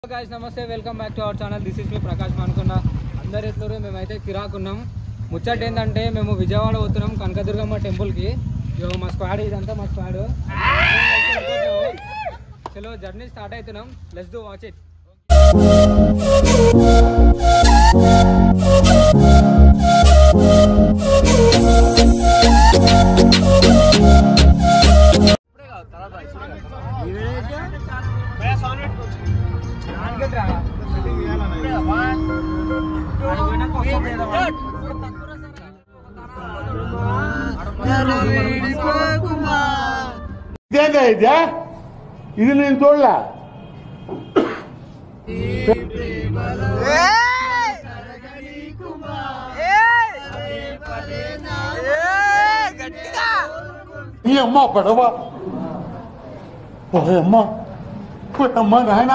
Guys నమస్తే welcome back to our channel this is మీ ప్రకాష్ మానుకున్న అందరు ఎత్తురు మేమైతే కిరాక్ ఉన్నాం ముచ్చట ఏంటంటే మేము విజయవాడ పోతున్నాం కనకదుర్గమ్మ టెంపుల్కి ఇగో మా స్క్వాడ్ ఇదంతా మా స్క్వాడ్ చలో జర్నీ స్టార్ట్ అవుతున్నాం లెట్స్ డూ వాచ్ ఇట్ ఇదేందా ఇదే ఇది నేను చూడలే నీ అమ్మ పడవ ఓ అమ్మ ఓ అమ్మ నాయనా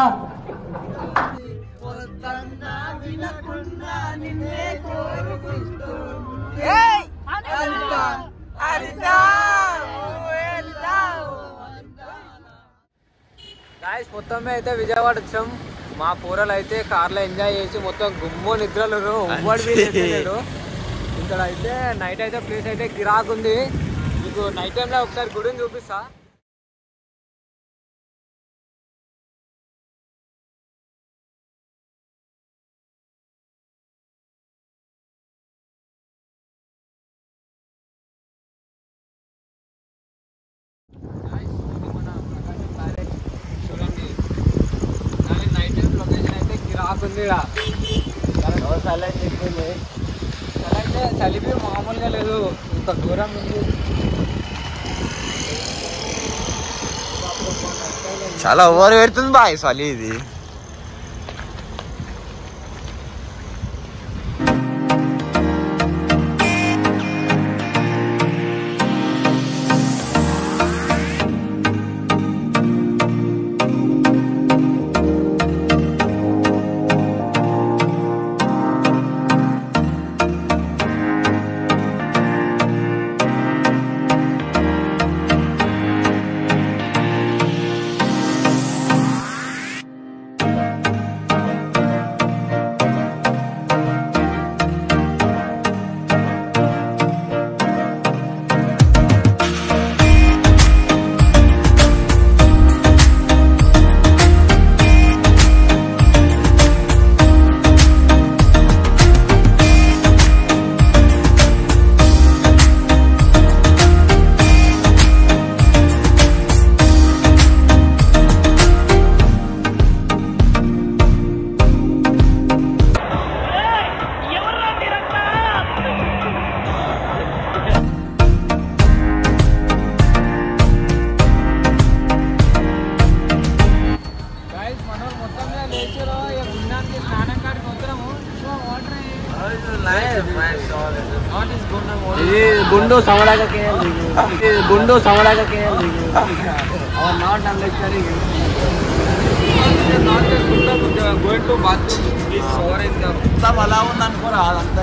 గాయస్ మొత్తం మీద అయితే విజయవాడ వచ్చాం మా పూరలు అయితే కార్లో ఎంజాయ్ చేసి మొత్తం గుమ్మో నిద్రలు ఉమ్మడి లేడు ఇక్కడ అయితే నైట్ అయితే ప్లేస్ అయితే కిరాక్ ఉంది మీకు నైట్ టైంలో ఒకసారి గుడిని చూపిస్తా Guys, ఇది మన ప్రకాశం బ్యారేజ్. చూడండి కానీ నైట్ టైం లొకేషన్ అయితే కిరాక్ ఉంది ఈడ. చలి అయితే చలిపి మామూలుగా లేదు ఇంత దూరం ఉంది చాలా ఓవర్ పెడుతుంది బాయ్ చలి ఇది గాయస్ మనం మొత్తం మీద లేచారో ఇక గుండానికి స్నానం కాడికి వస్తున్నాము సో వాటర్ ఇది గుండు సమలాగకే ఇది గుండు సమలాగకే నాట్ అన్లెక్చరీ going to bathroom please over in the మొత్తం అలా ఉంది అనుకోరా అదంతా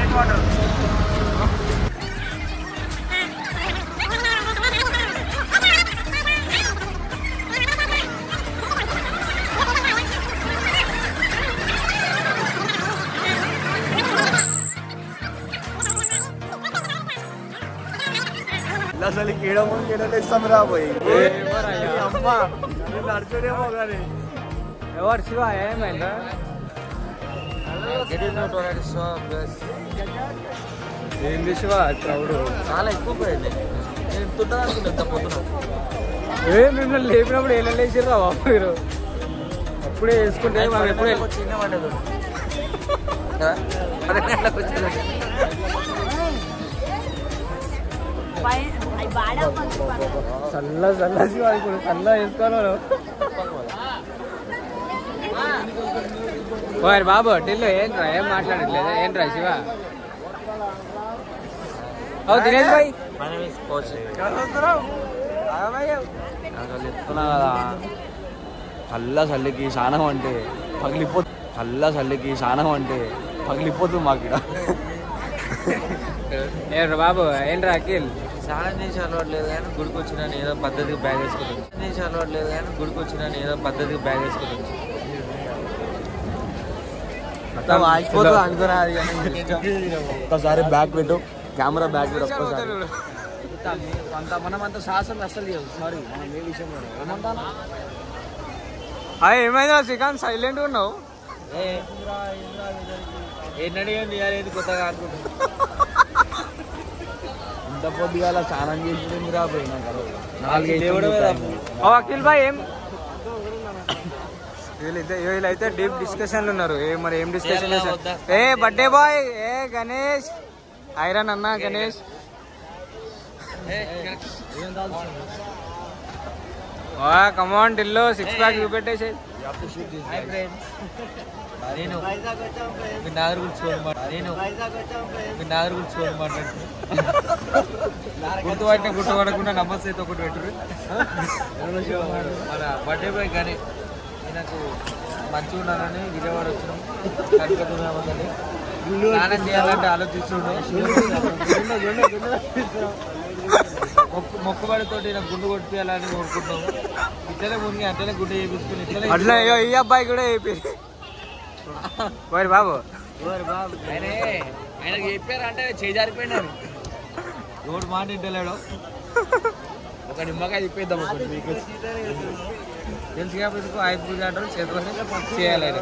అసలు కీడమో కీడలేస్తాం రాబోయి ఎవరయ్యా? అమ్మ నేను అడుచుడేమో కానీ ఎవరు శివ ఏమైందా ఏంది శివ క్రౌడ్ చాలా ఎక్కువ పోయింది నేను తుంటా అనుకున్నా పొద్దున ఏ మిమ్మల్ని లేపినప్పుడు ఎలా లేచిర్రా బాబు మీరు అప్పుడే వేసుకుంటే మనం ఎప్పుడే చిన్న పడ్డదు పది గంటలకు వచ్చిందండి చల్ల చల్ల శివ ఇప్పుడు చల్ల వేసుకోవాలి ఓయ్ బాబు టిల్లు ఏంట్రా ఏం మాట్లాడట్లేదు ఏంట్రా శివ ఓ దినేష్ భాయ్ అసలు చెప్తున్నా కదా చల్ల చల్లికి స్నానం అంటే పగిలిపో చల్ల చల్లికి స్నానం అంటే పగిలిపోతుంది మాకు ఇక్కడ ఏంట్రా బాబు ఏంట్రా అఖిల్ స్నానం చేసి అలవాటు లేదు కానీ గుడికి వచ్చిన ఏదో పద్ధతికి బ్యాగ్ వేసుకుని స్నానం చేసి అలవాటు లేదు కానీ గుడికి వచ్చిన ఏదో పద్ధతికి బ్యాగ్ వేసుకుని మొత్తం ఆగిపోతుంది అనుకున్నా ఒక్కసారి బ్యాక్ పెట్టు కెమెరా బ్యాక్ పెట్టు ఒక్కసారి అంత మనం అంత సాహసం అసలు లేదు సారీ మనం ఏ విషయంలో ఏమంటాను అయ్యి ఏమైందా శ్రీకాంత్ సైలెంట్ ఉన్నావు ఏంటంటే ఏది కొత్తగా అనుకుంటున్నాను ఇంత పొద్దుగాల స్నానం చేసి మీరు పోయినా కదా దేవుడే ఓ అఖిల్ భాయ్ ఏం వీళ్ళైతే వీళ్ళైతే డీప్ డిస్కషన్లు ఉన్నారు ఏ మరి ఏం డిస్కషన్ ఎలా వద్దా? ఏ బర్త్డే బాయ్ ఏ గణేష్ ఐరన్ అన్న గణేష్ కమాన్ ఢిల్లో సిక్స్ ప్యాక్ చూపెట్టేసి హాయ్ ఫ్రెండ్స్ నేను మీ నాగర్ గురించి చూడమాట నేను మీ నాగర్ గురించి చూడమాట గుర్తుపట్టిన గుర్తుపడకుండా నమస్తే అయితే ఒకటి పెట్టురు మన బర్త్డే బాయ్ కానీ నాకు మంచిగా ఉన్నానని విజయవాడ వచ్చినాం కనుకుంటున్నామని స్నానం చేయాలంటే ఆలోచిస్తుండే మొక్కు మొక్కుబడితోటి నాకు గుండు కొట్టియాలని కోరుకుంటున్నాము ఇట్లనే మునిగి అట్లనే గుడ్డ చేయించుకుని ఇట్లనే అట్లా అయ్యో ఈ అబ్బాయి కూడా చెప్పి మరి బాబు ఆయనే ఆయనకి చెప్పారంటే చేజారిపోయినారు ఎవడు మాట ఇంటలేడు ఒక నిమ్మకాయ తిప్పేద్దాం ఒకటి మీకు తెలుసు కాబట్టి ఆయుధ పూజ అంటారు చేతులు చేయాలి ఆయన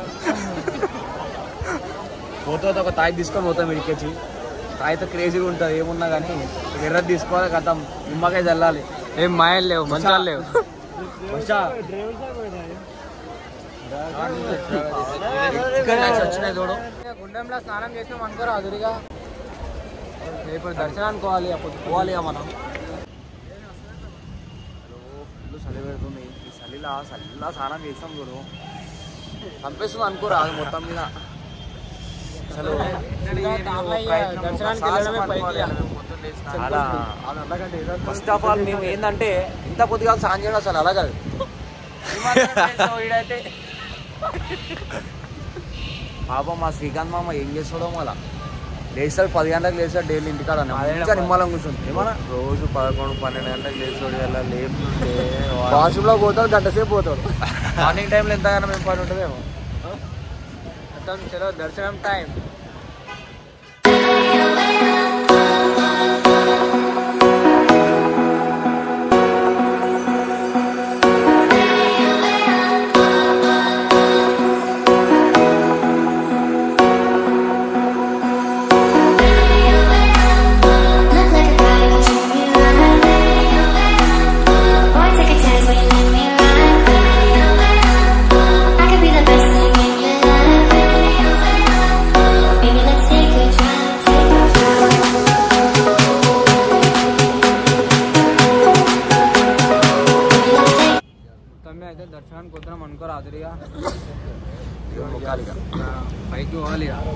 ఫోటోతో ఒక తాయి తీసుకొని పోతాం ఇడికొచ్చి తాయితో క్రేజీగా ఉంటుంది ఏమున్నా కానీ ఎర్రది తీసుకోవాలి కథం నిమ్మకాయ చల్లాలి ఏం మాయలు లేవు మంచాలు లేవు వచ్చా ఇక్కడ వచ్చినాయి చూడు గుండెంలో స్నానం చేసినాం అనుకోరా అదురుగా ఇప్పుడు దర్శనానికి పోవాలి అప్పుడు పోవాలి ఇక మనం ఫుల్ చలి పెడుతుంది ఈ చలిలా చలిలా స్నానం చేస్తాం చూడు చంపేస్తుంది అనుకోరా అది మొత్తం మీద అసలు దర్శనానికి వెళ్ళడమే పైకి చాలా ఫస్ట్ ఆఫ్ ఆల్ మేము ఏంటంటే ఇంత కొద్దిగా స్నానం చేయడం అసలు అలా కాదు ఈడైతే పాపం మా శ్రీకాంత్ మామ ఏం చేస్తాడో మళ్ళా లేస్తాడు పది గంటలకు లేస్తాడు డైలీ ఇంటికాడ ఇంకా నిమ్మలం కూర్చుంది ఏమన్నా రోజు పదకొండు పన్నెండు గంటలకు లేచి అలా లేపుతుంటే వాష్రూమ్లో పోతాడు గంట సేపు పోతాడు మార్నింగ్ టైంలో ఎంతగానో మేము పని ఉంటుందేమో మొత్తం చలో దర్శనం time Look like a guy who treat me right. Boy, take a chance when you let me ride. I could be the best thing in your life. Baby, let's take a drive, take a drive. Baby, let's take మొత్తం మీద అయితే దర్శనానికి వద్దాం అనుకోరా అదురుగా మొక్కాలిగా పైకి పోవాలి ఇక.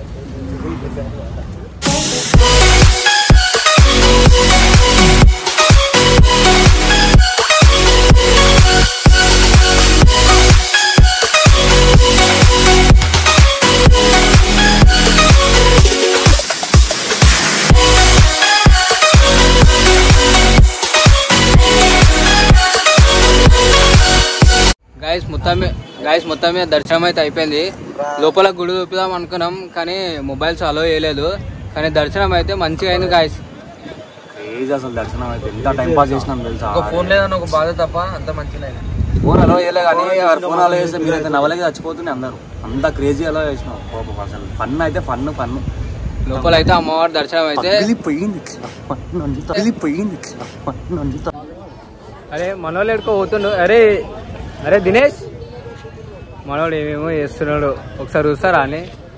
Guys మొత్తం guys మొత్తం మీద దర్శనం అయితే అయిపోయింది లోపల గుడి చూపుదాం అనుకున్నాం కానీ మొబైల్స్ అలో చేయలేదు కానీ దర్శనం అయితే మంచిగా అయింది గాయస్ క్రేజ్ అసలు దర్శనం అయితే ఎంత టైం పాస్ చేసినాం తెలుసా ఒక ఫోన్ లేదని ఒక బాధ తప్ప అంత మంచిగా ఫోన్ అలో చేయలే కానీ ఎవరు ఫోన్ అలో చేస్తే మీరైతే నవలకి చచ్చిపోతున్నాయి అందరూ అంత క్రేజీ అలా చేసినాం పాపం అసలు ఫన్ అయితే ఫన్ ఫన్ లోపల అయితే అమ్మవారి దర్శనం అయితే పగిలిపోయింది ఇట్లా ఫన్ అంతా పగిలిపోయింది ఇట్లా ఫన్ అంతా అరే మనోళ్ళు ఎడుకో పోతుండు అరే అరే దినేష్ మనోడు ఏమేమో చేస్తున్నాడు ఒకసారి చూస్తారా అని